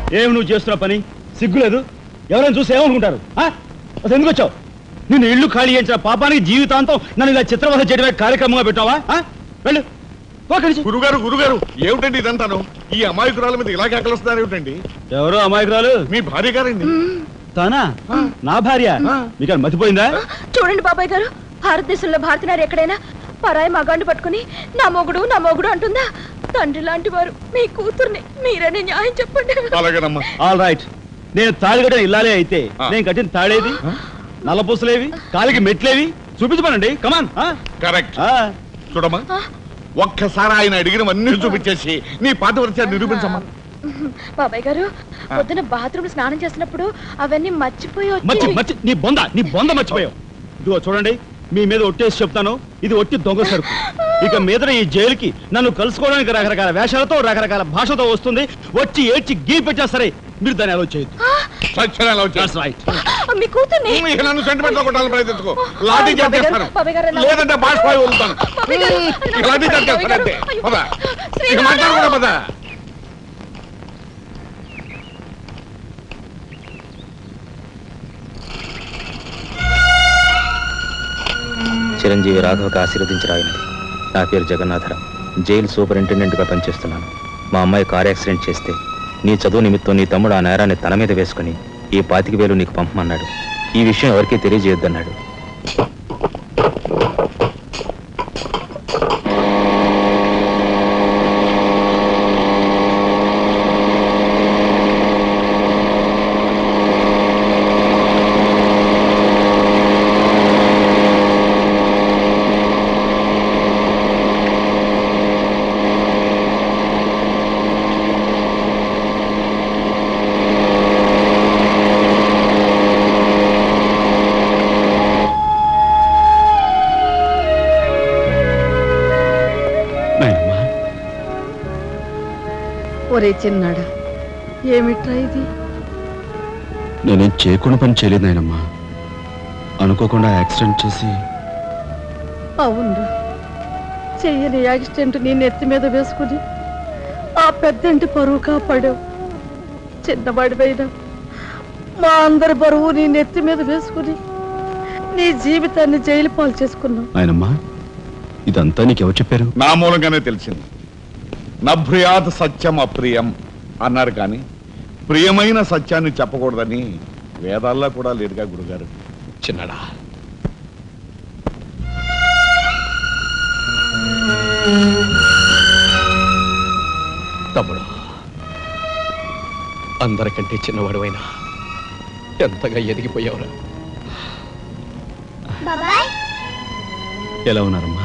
ఏమి నువ్వు చేస్తున్న పని సిగ్గులేదు ఎవరైనా చూసి ఏమనుకుంటారు ఆ? అసలు ఎందుకు వచ్చావు నిన్ను ఇల్లు ఖాళీ చేయించిన పాపానికి జీవితాంతం నన్ను ఇలా చిత్రవద చేయడమే కార్యక్రమంగా పెట్టావా ఆ? వెళ్ళు పో అక్కడి నుంచి. గురుగారు గురుగారు ఏమిటండి ఇదంతాను ఈ అమాయకురాల మీద ఇలాగే అక్కలుస్తున్నారు ఏమిటండి ఎవరు అమాయకురాలు మీ భార్య గారండి తానా నా భార్య ఆ. మీకు అది మతిపోయిందా చూడండి బాబాయ్ గారు భారతదేశంలో భారతనారు ఎక్కడైనా పరాయి మగాండు పట్టుకుని నా మొగుడు నా మొగుడు అంటుందా తండ్రి లాంటి వారు మీ కూతుర్ని మీరనే న్యాయం చెప్పండి అలాగేనమ్మా ఆల్ రైట్ నేను తాళి కట్టిన ఇల్లాలే అయితే ఆ. నేను కట్టిన తాళేది నల్లపూసలేవి కాలికి మెట్లేవి చూపించమనండి కమాన్ కరెక్ట్ చూడమ్మా ఒక్కసారి ఆయన అడిగినవన్నీ చూపించేసి నీ పాత వరచ నిరూపించమ్మా బాబాయ్ గారు పొద్దున బాత్రూమ్ స్నానం చేసినప్పుడు అవన్నీ మర్చిపోయి మర్చి వచ్చి మర్చి నీ బొంద నీ బొంద మర్చిపోయావు ఇదిగో చూడండి మీ మీద ఒట్టేసి చెప్తాను ఇది ఒట్టి దొంగ సరుకు ఇక మీద ఈ జైలుకి నన్ను కలుసుకోవడానికి రకరకాల వేషాలతో రకరకాల భాషతో వస్తుంది వచ్చి ఏడ్చి గీ పెట్టా సరే మీరు దాన్ని అలో చేయొద్దు సత్యనారాయణ That's right. మీ కూతుర్ని ఇక నన్ను సెంటిమెంట్ లో కొట్టాలని ప్రయత్నించుకో లాఠీ చార్జ్ బాబాయ్ గారు, చేస్తాను బాబాయ్ గారు, నా- లేదంటే బాష్పాయి వదులుతాను బాబాయ్ గారు, ఇక లాఠీ చార్జ్ బాబాయ్ చేస్తాను గారు, అంతే అయ్యో. పద ఇక శ్రీరామ. మాట్లాడుకున్నా పద చిరంజీవి రాఘవకు ఆశీర్వదించరాయినది నా పేరు జగన్నాథరావు జైలు సూపరింటెండెంట్గా పనిచేస్తున్నాను మా అమ్మాయి కార్ యాక్సిడెంట్ చేస్తే నీ చదువు నిమిత్తం నీ తమ్ముడు ఆ నేరాన్ని తన మీద వేసుకుని ఈ పాతిక వేలు నీకు పంపమన్నాడు ఈ విషయం ఎవరికీ తెలియజేయొద్దన్నాడు నాయనమ్మా ఒరే చిన్నాడా ఏమిట్రా ఇది నేనేం చేయకుండా పని చేయలేదు నాయనమ్మా అనుకోకుండా యాక్సిడెంట్ చేసి అవును చెయ్యని యాక్సిడెంట్ నీ నెత్తి మీద వేసుకుని ఆ పెద్దంటి పరువు కాపాడావు చిన్నవాడివైనా మా అందరి బరువు నీ నెత్తి మీద వేసుకుని నీ జీవితాన్ని జైలు పాలు చేసుకున్నావు నాయనమ్మా ఇదంతా నీకెవరు చెప్పారు నా మూలంగానే తెలిసింది నభ్రియాత్ సత్యం అప్రియం అన్నారు కానీ ప్రియమైన సత్యాన్ని చెప్పకూడదని వేదాల్లో కూడా లేదుగా గురుగారు చిన్నడా తమ్ముడు అందరికంటే చిన్నవాడువైనా ఎంతగా ఎదిగిపోయావురా ఎలా ఉన్నారమ్మా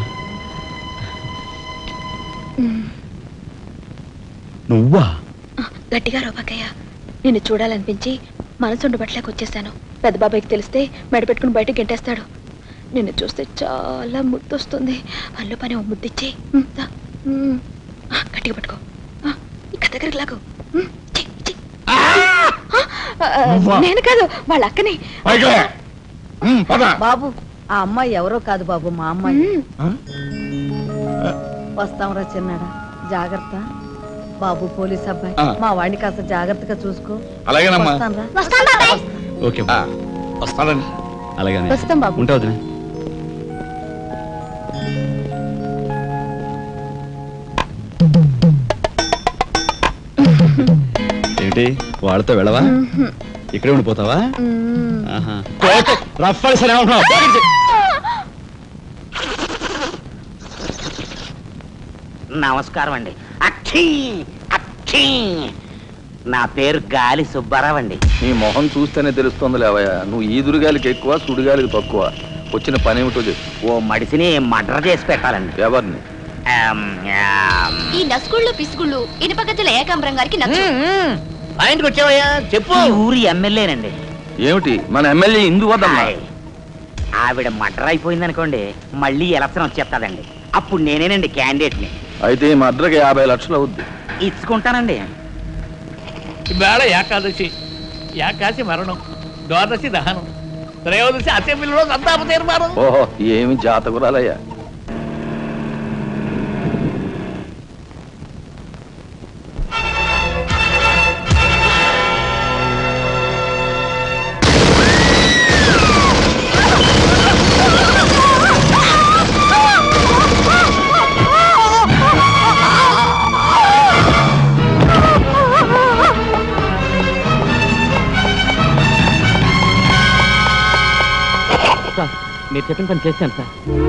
నువ్వా గట్టిగా రోపకయ్య నిన్ను చూడాలనిపించి మనసు ఉండబట్లేక వచ్చేసాను పెద్ద బాబాయ్కి తెలిస్తే మెడ పెట్టుకుని బయటకు గెంటేస్తాడు నిన్ను చూస్తే చాలా ముద్దొస్తుంది అల్లు పని ఓ ముద్దిచ్చి ఉమ్, దా. ఉమ్. ఆ, గట్టిగా పట్టుకో ఆ, ఇంకా దగ్గరికి లాగు ఉమ్, చెయ్, చెయ్. ఆ, ఆ, నువ్వా? నేను కాదు వాళ్ళ అక్కని పైకి లే. ఉమ్, పద బాబు ఆ అమ్మాయి ఎవరో కాదు బాబు మా అమ్మాయి ఉమ్, వస్తాంరా చిన్నాడా జాగ్రత్త బాబు పోలీస్ అబ్బాయి ఆ. మా వాడిని కాస్త జాగ్రత్తగా చూసుకో అలాగేనమ్మా వస్తానురా ఓకే ఆ, వస్తానండి అలాగే వస్తాం బాబు. ఉంటావు వదినా. ఏంటి వాళ్ళతో వెళ్ళవా ఇక్కడే ఉండిపోతావా ఆహా. కోట రఫ్ఫడి సరే ఏమంటున్నావు? పోయి ఇక్కడి నుంచి. నమస్కారం అండి అక్షీ అక్షీ నా పేరు గాలి సుబ్బారావు అండి నీ మొహం చూస్తేనే తెలుస్తుంది లేవయ్యా నువ్వు ఈదురుగాలికి ఎక్కువ సుడిగాలికి తక్కువ వచ్చిన పని ఏమిటో చెప్పు ఓ మడిసిని మర్డర్ చేసి పెట్టాలండి ఎవరిని ఆమ్, ఆమ్. ఈ నస్కుళ్ళు పిసుగుళ్ళు ఇనుపగజ్జల ఏకాంబరం గారికి నచ్చు పాయింట్కి వచ్చావయ్యా చెప్పు ఈ ఊరి ఎమ్మెల్యేనండి ఏమిటి మన ఎమ్మెల్యే ఇందు వద్దమ్మా హాయ్. ఆవిడ మర్డర్ అయిపోయింది అనుకోండి మళ్ళీ ఎలక్షన్ వచ్చేస్తాదండి అప్పుడు నేనేనండి క్యాండిడేట్ని అయితే ఈ మద్రకి యాభై లక్షలు అవుద్ది ఇచ్చుకుంటానండి ఇవాళ ఏకాదశి ఏకాశి మరణం ద్వాదశి దహనం త్రయోదశి అసెంబ్లీలో సంతాప తీర్మానం ఓహో ఏమి జాతకురాలయ్యా మీరు చెప్పిన పని చేశాను సార్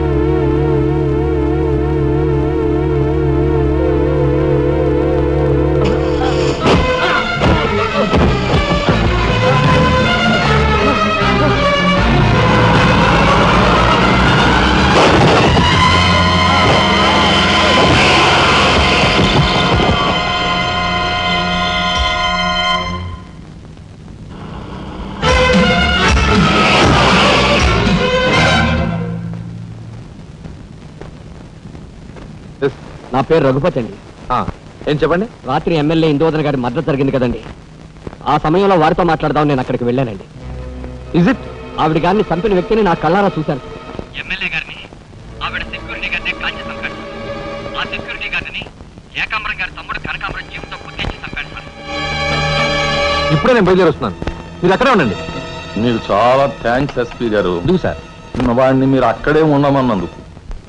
నా పేరు రఘుపతి అండి ఏం చెప్పండి రాత్రి ఎమ్మెల్యే ఇందోదన్ గారి మద్దతు జరిగింది కదండి ఆ సమయంలో వారితో మాట్లాడదాం నేను అక్కడికి వెళ్ళానండి ఇజ్ ఇట్ ఆవిడ గారిని చంపిన వ్యక్తిని నా కళ్ళారా చూశాను ఎమ్మెల్యే గారిని ఆవిడ సెక్యూరిటీ గారిని కాల్చి చంపాడు సార్. ఆ సెక్యూరిటీ గారిని ఏకాంబరం గారి తమ్ముడు కనకాంబరం జీవితం గుర్తించి చంపాడు సార్ ఇప్పుడే నేను బయలుదేరుస్తున్నాను మీరు అక్కడే ఉండండి మీరు చాలా థ్యాంక్స్ ఎస్పీ గారు సార్ వాడిని మీరు అక్కడే ఉండమన్నందుకు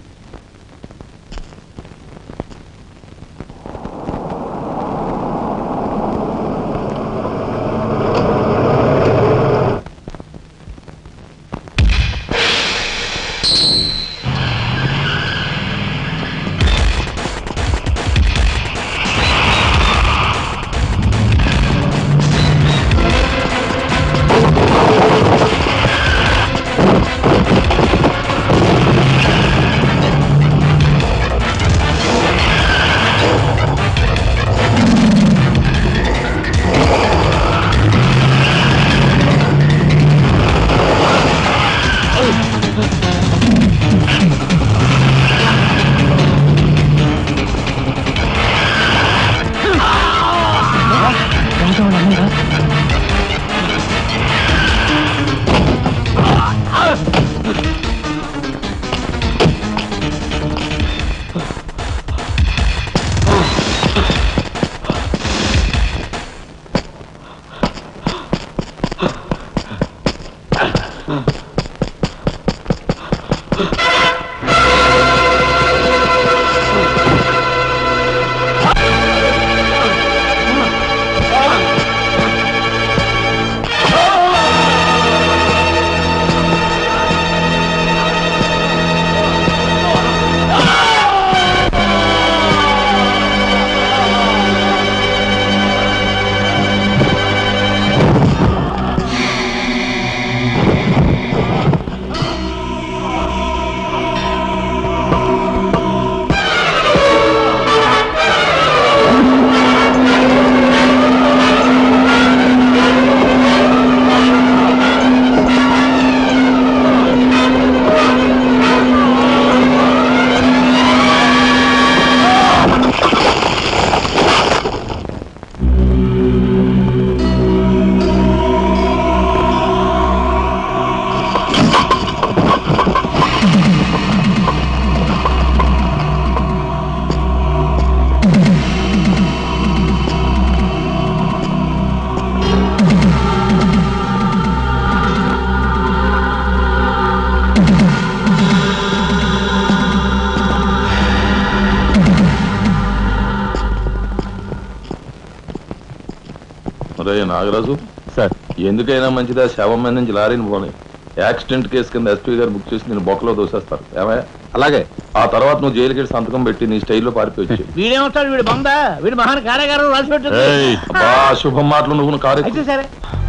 రే నాగరాజు సార్ ఎందుకైనా మంచిదా శవం మీద నుంచి లారీని పోనీ యాక్సిడెంట్ కేసు కింద ఎస్పీ గారు బుక్ చేసి నేను బొక్కలో దోసేస్తారు ఏమయ్య అలాగే ఆ తర్వాత నువ్వు జైలుకి వెళ్ళి సంతకం పెట్టి నీ స్టైల్లో పారిపోయి వీడేమొస్తాడు వీడు బంద వీడు మహాన్ కారాగారం రాసి పెట్టింది బా శుభం మాటలు నువ్వు కారు అయితే సరే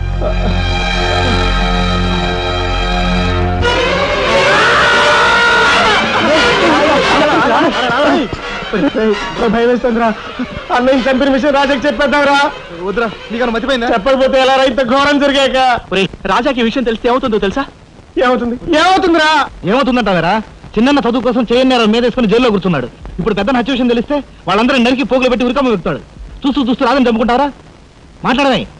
భయం వేస్తుందిరా అన్నయ్య చంపిన విషయం రాజాకి చెప్పేద్దాంరా వద్దురా నీకన్నా మర్చిపోయిందా చెప్పకపోతే ఎలా రైతు ఘోరం జరిగాక రాజాకి ఈ విషయం తెలిస్తే ఏమవుతుందో తెలుసా ఏమవుతుంది ఏమవుతుందిరా ఏమవుతుందంటారా చిన్న చదువు కోసం చేయన్నారు మీద వేసుకుని జైల్లో కూర్చున్నాడు ఇప్పుడు పెద్ద హత్య విషయం తెలిస్తే వాళ్ళందరూ నరికి పోగులు పెట్టి ఉరికమ్మ పెడతాడు చూస్తూ చూస్తూ రాదని చంపుకుంటారా మాట్లాడమే